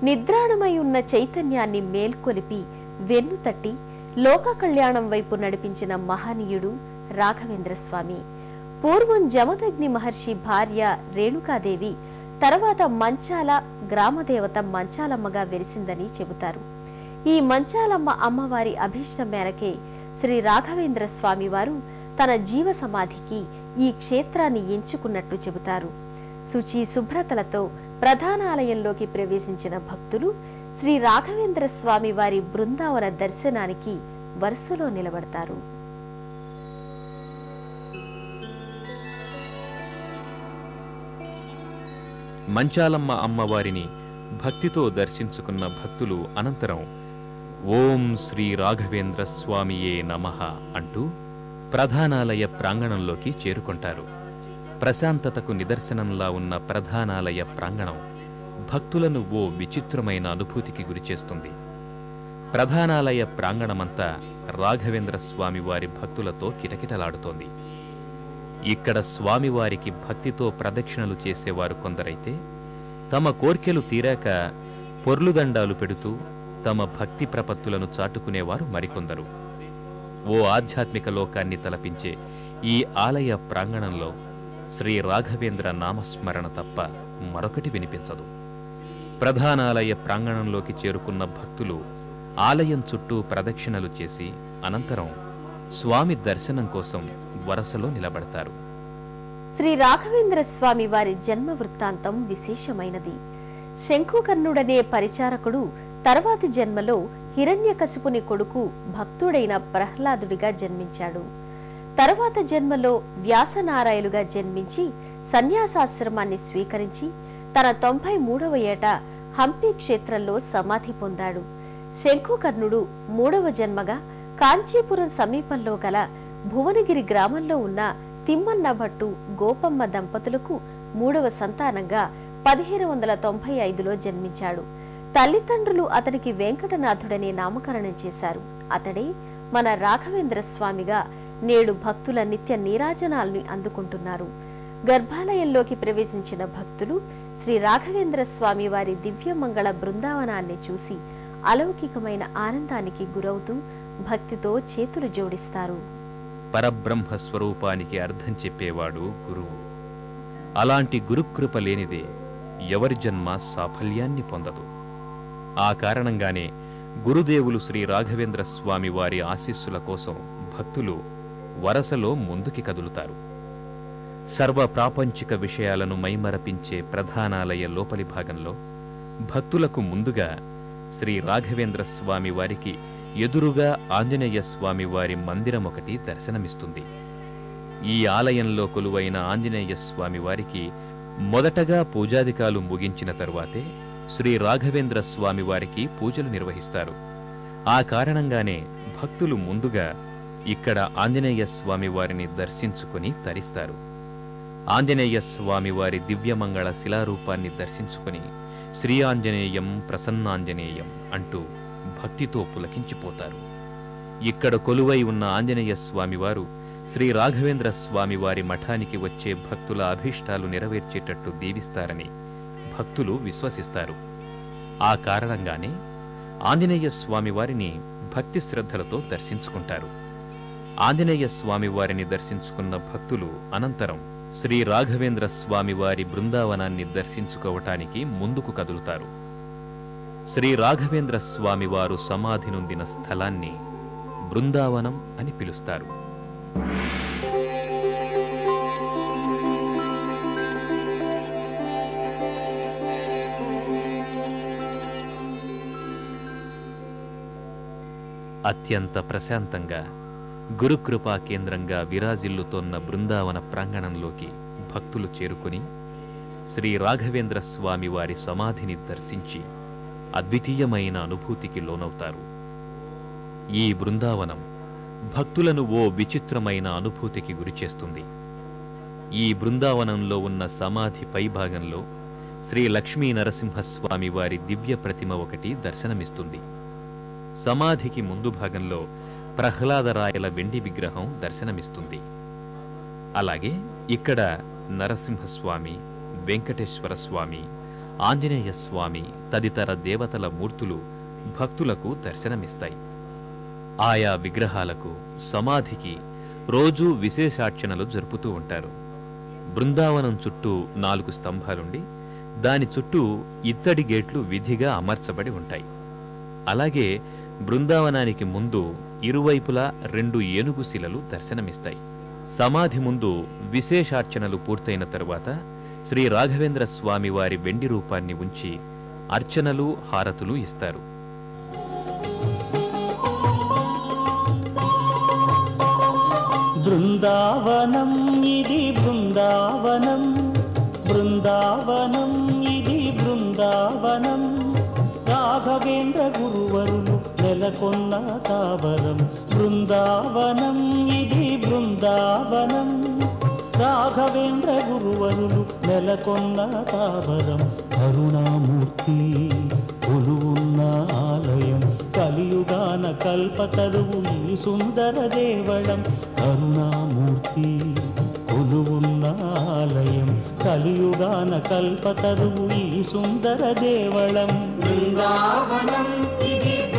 నిద్రాణమై ఉన్న చైతన్యాన్ని మేల్కొలిపి వెన్ను తట్టి లోక కళ్యాణం వైపు నడిపించిన మహనీయుడు రాఘవేంద్ర స్వామి పూర్వం జమదగ్ని మహర్షి భార్య రేణుకాదేవి తర్వాత మంచాల గ్రామదేవత మంచాలమ్మగా వెలిసిందని చెబుతారు ఈ మంచాలమ్మ అమ్మవారి అభీష్టం మేరకే శ్రీ రాఘవేంద్ర స్వామి వారు తన జీవ సమాధికి ఈ క్షేత్రాన్ని ఎంచుకున్నట్లు చెబుతారు శుచి శుభ్రతలతో ప్రధాన ఆలయంలోకి ప్రవేశించిన భక్తులు శ్రీ రాఘవేంద్ర స్వామి వారి బృందావన దర్శనానికి వరుసలో నిలబడతారు మంచాలమ్మ అమ్మవారిని భక్తితో దర్శించుకున్న భక్తులు అనంతరం ఓం శ్రీ రాఘవేంద్ర స్వామియే నమః అంటూ ప్రధానాలయ ప్రాంగణంలోకి చేరుకుంటారు ప్రశాంతతకు నిదర్శనంలా ఉన్న ప్రధానాలయ ప్రాంగణం భక్తులను ఓ విచిత్రమైన అనుభూతికి గురిచేస్తుంది ప్రధానాలయ ప్రాంగణమంతా రాఘవేంద్ర స్వామి వారి భక్తులతో కిటకిటలాడుతోంది ఇక్కడ స్వామివారికి భక్తితో ప్రదక్షిణలు చేసేవారు కొందరైతే తమ కోర్కెలు తీరాక పొర్లుదండాలు పెడుతూ తమ భక్తి ప్రపత్తులను చాటుకునేవారు మరికొందరు ఓ ఆధ్యాత్మిక లోకాన్ని తలపించే ఈ ఆలయ ప్రాంగణంలో శ్రీ రాఘవేంద్ర నామస్మరణ తప్ప మరొకటి వినిపించదు ప్రధానాలయ ప్రాంగణంలోకి చేరుకున్న భక్తులు ఆలయం చుట్టూ ప్రదక్షిణలు చేసి అనంతరం స్వామి దర్శనం కోసం వరసలో నిలబడతారు శ్రీ రాఘవేంద్ర స్వామి వారి జన్మ వృత్తాంతం విశేషమైనది శంఖుకర్ణుడనే పరిచారకుడు తర్వాతి జన్మలో హిరణ్యకశిపుని కొడుకు భక్తుడైన ప్రహ్లాదుడిగా జన్మించాడు తర్వాత జన్మలో వ్యాసనారాయలుగా జన్మించి సన్యాసాశ్రమాన్ని స్వీకరించి తన తొంభై మూడవ ఏట హంపి క్షేత్రంలో సమాధి పొందాడు శంఖుకర్ణుడు మూడవ జన్మగా కాంచీపురం సమీపంలో గల భువనగిరి గ్రామంలో ఉన్న తిమ్మన్న భట్టు గోపమ్మ దంపతులకు మూడవ సంతానంగా పదిహేను వందల తొంభై ఐదులో జన్మించాడు తల్లిదండ్రులు అతనికి వెంకటనాథుడనే నామకరణం చేశారు అతడే మన రాఘవేంద్ర స్వామిగా నేడు భక్తుల నిత్య నీరాజనాల్ని అందుకుంటున్నారు గర్భాలయంలోకి ప్రవేశించిన భక్తులు శ్రీ రాఘవేంద్ర స్వామి వారి దివ్యమంగళ బృందావనాన్ని చూసి అలౌకికమైన ఆనందానికి గురవుతూ భక్తితో చేతులు జోడిస్తారు పరబ్రహ్మ స్వరూపానికి అర్థం చెప్పేవాడు గురువు అలాంటి గురుకృప లేనిదే ఎవరి జన్మ సాఫల్యాన్ని పొందదు ఆ కారణంగానే గురుదేవులు శ్రీ రాఘవేంద్ర స్వామి వారి ఆశీస్సుల కోసం భక్తులు వరసలో ముందుకి కదులుతారు సర్వ ప్రాపంచిక విషయాలను మైమరపించే ప్రధానాలయ లోపలి భాగంలో భక్తులకు ముందుగా శ్రీ రాఘవేంద్ర స్వామి వారికి ఎదురుగా ఆంజనేయ స్వామి వారి మందిరం ఒకటి దర్శనమిస్తుంది ఈ ఆలయంలో కొలువైన ఆంజనేయ స్వామి వారికి మొదటగా పూజాదికాలు ముగించిన తరువాతే శ్రీ రాఘవేంద్ర స్వామి వారికి పూజలు నిర్వహిస్తారు ఆ కారణంగానే భక్తులు ముందుగా ఇక్కడ ఆంజనేయ స్వామి వారిని దర్శించుకుని తరిస్తారు ఆంజనేయ స్వామి వారి దివ్యమంగళ శిలారూపాన్ని దర్శించుకుని శ్రీ ఆంజనేయం ప్రసన్నాంజనేయం అంటూ భక్తితో పులకించిపోతారు ఇక్కడ కొలువై ఉన్న ఆంజనేయ స్వామివారు శ్రీ రాఘవేంద్ర స్వామి వారి మఠానికి వచ్చే భక్తుల అభీష్టాలు నెరవేర్చేటట్టు దీవిస్తారని భక్తులు విశ్వసిస్తారు ఆ కారణంగానే ఆంజనేయ స్వామి వారిని భక్తి శ్రద్ధలతో దర్శించుకుంటారు ఆంజనేయ స్వామి వారిని దర్శించుకున్న భక్తులు అనంతరం శ్రీ రాఘవేంద్ర స్వామి వారి బృందావనాన్ని దర్శించుకోవటానికి ముందుకు కదులుతారు శ్రీ రాఘవేంద్ర స్వామి వారు సమాధి నొందిన స్థలాన్ని బృందావనం అని పిలుస్తారు అత్యంత ప్రశాంతంగా గురుకృపా కేంద్రంగా విరాజిల్లుతోన్న బృందావన ప్రాంగణంలోకి భక్తులు చేరుకుని శ్రీ రాఘవేంద్ర స్వామి వారి సమాధిని దర్శించి అద్వితీయమైన అనుభూతికి లోనవుతారు ఈ బృందావనం భక్తులను ఓ విచిత్రమైన అనుభూతికి గురిచేస్తుంది ఈ బృందావనంలో ఉన్న సమాధి పైభాగంలో శ్రీ లక్ష్మీ నరసింహస్వామి వారి దివ్య ప్రతిమ ఒకటి దర్శనమిస్తుంది సమాధికి ముందు భాగంలో ప్రహ్లాదరాయల వెండి విగ్రహం దర్శనమిస్తుంది అలాగే ఇక్కడ నరసింహస్వామి వెంకటేశ్వర స్వామి ఆంజనేయ స్వామి తదితర దేవతల మూర్తులు భక్తులకు దర్శనమిస్తాయి ఆయా విగ్రహాలకు సమాధికి రోజూ విశేషార్చనలు జరుపుతూ ఉంటారు బృందావనం చుట్టూ నాలుగు స్తంభాలుండి దాని చుట్టూ ఇత్తడి గేట్లు విధిగా అమర్చబడి ఉంటాయి అలాగే బృందావనానికి ముందు ఇరువైపులా రెండు ఏనుగు శిలలు దర్శనమిస్తాయి సమాధి ముందు విశేషార్చనలు పూర్తయిన తరువాత శ్రీ రాఘవేంద్ర స్వామి వారి వెండి రూపాన్ని ఉంచి అర్చనలు హారతులు ఇస్తారు బృందావనం ఇది బృందావనం బృందావనం ఇది బృందావనం రాఘవేంద్ర గురువరులు నెలకొన్న తావరం బృందావనం ఇది బృందావనం రాఘవేంద్ర గురువరులు నెలకొన్న తావరం కరుణామూర్తి కొలువున్న ఆలయం కలియుగాన కల్పతరువు ఈ సుందర దేవళం కరుణామూర్తి కొలువున్న ఆలయం కలియుగాన కల్పతరువు ఈ సుందర దేవళం బృందావనం ఇది